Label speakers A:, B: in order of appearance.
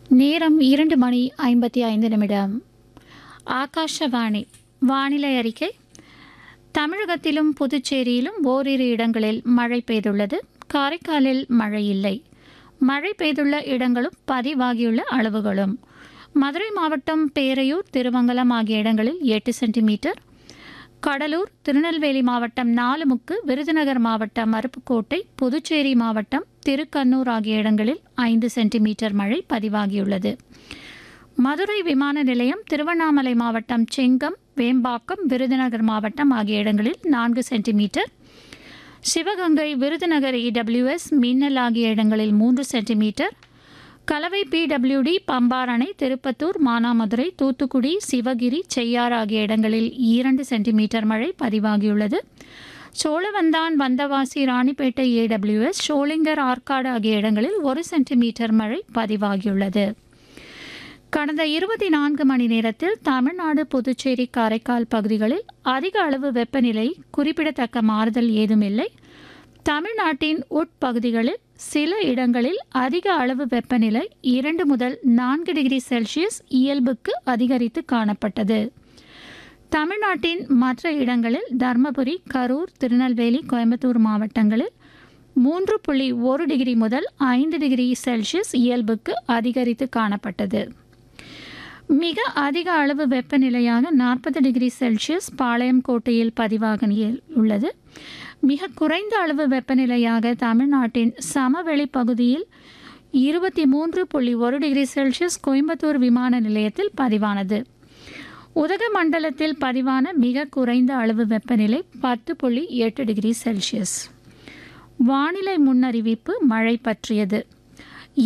A: நேரம் இரண்டு மணி ஐம்பத்தி ஐந்து நிமிடம் ஆகாஷவாணி வானிலை அறிக்கை தமிழகத்திலும் புதுச்சேரியிலும் ஓரிரு இடங்களில் மழை பெய்துள்ளது காரைக்காலில் மழை இல்லை மழை பெய்துள்ள இடங்களும் பதிவாகியுள்ள அளவுகளும் மதுரை மாவட்டம் பேரையூர் திருமங்கலம் ஆகிய இடங்களில் எட்டு சென்டிமீட்டர் கடலூர் திருநெல்வேலி மாவட்டம் நாலுமுக்கு விருதுநகர் மாவட்டம் அருப்புக்கோட்டை புதுச்சேரி மாவட்டம் திருக்கண்ணூர் ஆகிய இடங்களில் ஐந்து சென்டிமீட்டர் மழை பதிவாகியுள்ளது மதுரை விமான நிலையம் திருவண்ணாமலை மாவட்டம் செங்கம் வேம்பாக்கம் விருதுநகர் மாவட்டம் ஆகிய இடங்களில் நான்கு சென்டிமீட்டர் சிவகங்கை விருதுநகர் இடபிள்யூஎஸ் மின்னல் ஆகிய இடங்களில் மூன்று சென்டிமீட்டர் கலவை பிடபிள்யூடி பம்பார் அணை திருப்பத்தூர் மானாமதுரை தூத்துக்குடி சிவகிரி செய்யார் ஆகிய இடங்களில் இரண்டு சென்டிமீட்டர் மழை பதிவாகியுள்ளது சோழவந்தான் வந்தவாசி ராணிப்பேட்டை ஏடபிள்யூஎஸ் ஷோலிங்கர் ஆற்காடு ஆகிய இடங்களில் ஒரு சென்டிமீட்டர் மழை பதிவாகியுள்ளது கடந்த இருபத்தி நான்கு மணி நேரத்தில் தமிழ்நாடு புதுச்சேரி காரைக்கால் பகுதிகளில் அதிக அளவு வெப்பநிலை குறிப்பிடத்தக்க மாறுதல் ஏதுமில்லை தமிழ்நாட்டின் உட்பகுதிகளில் சில இடங்களில் அதிக அளவு வெப்பநிலை இரண்டு முதல் நான்கு டிகிரி செல்சியஸ் இயல்புக்கு அதிகரித்து காணப்பட்டது தமிழ்நாட்டின் மற்ற இடங்களில் தர்மபுரி கரூர் திருநெல்வேலி கோயம்புத்தூர் மாவட்டங்களில் மூன்று புள்ளி ஒரு டிகிரி முதல் ஐந்து டிகிரி செல்சியஸ் இயல்புக்கு அதிகரித்து காணப்பட்டது மிக அதிக அளவு வெப்பநிலையாக நாற்பது டிகிரி செல்சியஸ் பாளையங்கோட்டையில் பதிவாக உள்ளது மிக குறைந்த அளவு வெப்பநிலையாக தமிழ்நாட்டின் சமவெளி பகுதியில் இருபத்தி மூன்று புள்ளி ஒரு டிகிரி செல்சியஸ் கோயம்புத்தூர் விமான நிலையத்தில் பதிவானது உதகமண்டலத்தில் பதிவான மிக குறைந்த அளவு வெப்பநிலை பத்து புள்ளி எட்டு டிகிரி செல்சியஸ் வானிலை முன்னறிவிப்பு மழை பற்றியது